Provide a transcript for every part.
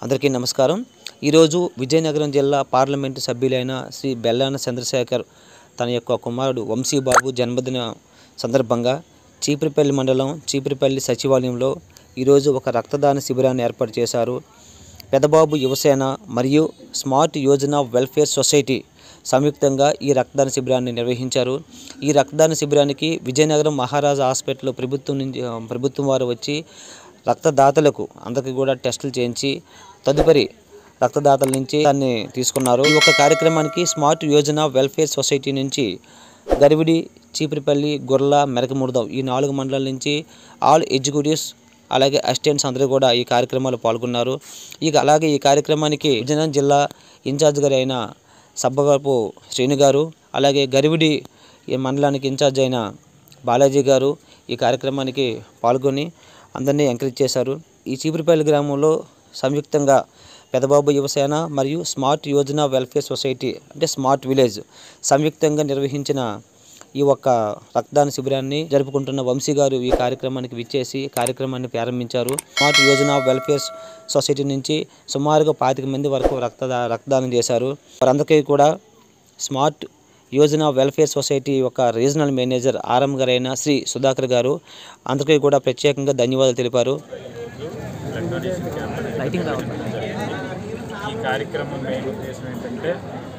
అందరికీ నమస్కారం ఈరోజు విజయనగరం జిల్లా పార్లమెంటు సభ్యులైన శ్రీ బెల్లాన చంద్రశేఖర్ తన యొక్క కుమారుడు వంశీబాబు జన్మదిన సందర్భంగా చీపురుపల్లి మండలం చీపురుపల్లి సచివాలయంలో ఈరోజు ఒక రక్తదాన శిబిరాన్ని ఏర్పాటు చేశారు పెదబాబు యువసేన మరియు స్మార్ట్ యోజన వెల్ఫేర్ సొసైటీ సంయుక్తంగా ఈ రక్తదాన శిబిరాన్ని నిర్వహించారు ఈ రక్తదాన శిబిరానికి విజయనగరం మహారాజా హాస్పిటల్ ప్రభుత్వం నుంచి ఆ, ప్రభుత్వం వారు వచ్చి రక్తదాతలకు అందరికీ కూడా టెస్టులు చేయించి తదుపరి రక్తదాతల నుంచి దాన్ని తీసుకున్నారు ఈ యొక్క కార్యక్రమానికి స్మార్ట్ యోజన వెల్ఫేర్ సొసైటీ నుంచి గరివిడి చీపురిపల్లి గుర్ల మెరకముడదాం ఈ నాలుగు మండలాల నుంచి ఆల్ ఎగ్జిక్యూటివ్స్ అలాగే అసిస్టెంట్స్ అందరూ కూడా ఈ కార్యక్రమాలు పాల్గొన్నారు ఇక అలాగే ఈ కార్యక్రమానికి విజయనగరం జిల్లా ఇన్ఛార్జ్ గారు అయిన సబ్బగరపు శ్రీను గారు అలాగే గరివిడి ఈ మండలానికి ఇన్ఛార్జ్ అయిన బాలాజీ గారు ఈ కార్యక్రమానికి పాల్గొని అందరినీ ఎంకరేజ్ చేశారు ఈ చీపురిపల్లి గ్రామంలో సంయుక్తంగా పెదబాబు యువసేన మరియు స్మార్ట్ యోజన వెల్ఫేర్ సొసైటీ అంటే స్మార్ట్ విలేజ్ సంయుక్తంగా నిర్వహించిన ఈ ఒక్క రక్తదాన శిబిరాన్ని జరుపుకుంటున్న వంశీ గారు ఈ కార్యక్రమానికి విచ్చేసి కార్యక్రమాన్ని ప్రారంభించారు స్మార్ట్ యోజన వెల్ఫేర్ సొసైటీ నుంచి సుమారుగా పాతిక మంది వరకు రక్తదా రక్తదానం చేశారు వారందరికీ కూడా స్మార్ట్ యోజన వెల్ఫేర్ సొసైటీ యొక్క రీజనల్ మేనేజర్ ఆర్ఎం గారైన శ్రీ సుధాకర్ గారు అందరికీ కూడా ప్రత్యేకంగా ధన్యవాదాలు తెలిపారు బ్లడ్ డొనేషన్ క్యాంప్ అనేది నిర్వహించడం జరిగింది. ఈ కార్యక్రమం మెయిన్ ఉద్దేశం ఏంటంటే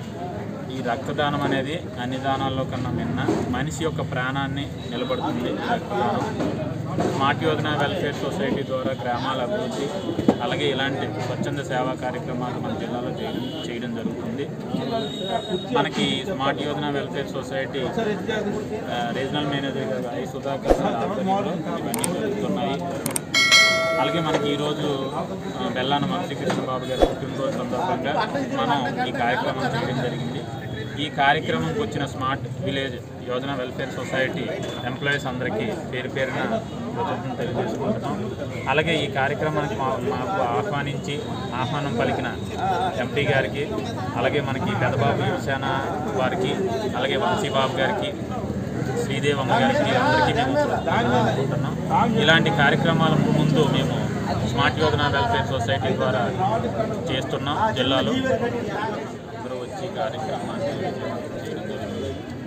ఈ రక్తదానం అనేది అన్ని దానాల్లో కన్నా మిన్న మనిషి యొక్క ప్రాణాన్ని నిలబడుతుంది ఈ రక్తదానం స్మార్ట్ యోజన వెల్ఫేర్ సొసైటీ ద్వారా గ్రామాల అభివృద్ధి అలాగే ఇలాంటి స్వచ్ఛంద సేవా కార్యక్రమాలు మన జిల్లాలో చేయడం చేయడం జరుగుతుంది మనకి స్మార్ట్ యోజన వెల్ఫేర్ సొసైటీ ఆ, రీజనల్ మేనేజర్ గారు ఐ సుధాకర్ సార్ ఆధ్వర్యంలో ఇవన్నీ జరుగుతున్నాయి అలాగే మనకి ఈరోజు ఆ, బెల్లాన వంశీకృష్ణ బాబు గారి పుట్టినరోజు సందర్భంగా మనం ఈ కార్యక్రమం చేయడం జరిగింది ఈ కార్యక్రమంకి వచ్చిన smart village Yojana welfare society employees అందరికీ పేరు పేరున కృతజ్ఞతలు తెలియజేసుకుంటున్నాం అలాగే ఈ కార్యక్రమానికి మా మాకు ఆహ్వానించి ఆహ్వానం పలికిన ఎంపీ గారికి అలాగే మనకి పెదబాబు యువసేన వారికి అలాగే వంశీబాబు గారికి శ్రీదేవమ్మ గారికి అందరికీ మేము కృతజ్ఞతలు అనుకుంటున్నాం ఇలాంటి కార్యక్రమాల ముందు మేము స్మార్ట్ యోజన వెల్ఫేర్ సొసైటీ ద్వారా చేస్తున్నాం జిల్లాలో అందరూ వచ్చి ఈ కార్యక్రమాన్ని చేయడం జరిగింది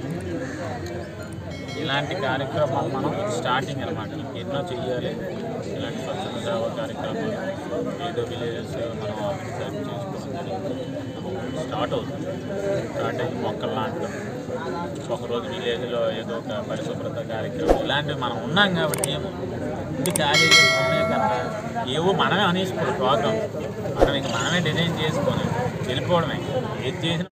ఇలాంటి కార్యక్రమాలు మనం స్టార్టింగ్ అనమాట ఎన్నో చెయ్యాలి ఇలాంటి స్వచ్ఛత సేవా కార్యక్రమాలు ఏదో విలేజెస్ మనం ఆర్గనైజ్ చేసుకోవడం జరిగింది స్టార్ట్ అవుతుంది స్టార్ట్ అయ్యి మొక్కలు నాటడం ఒకరోజు విలేజ్లో ఏదో ఒక పరిశుభ్రత కార్యక్రమం ఇలాంటివి మనం ఉన్నాం కాబట్టి ఏమో ఇంటి ఖాళీ చేసుకునే కన్నా ఏవో మనమే అనేసుకోవాలి ప్రోగ్రామ్ మనం ఇంక మనమే డిజైన్ చేసుకొని వెళ్ళిపోవడమే ఏది చేసినా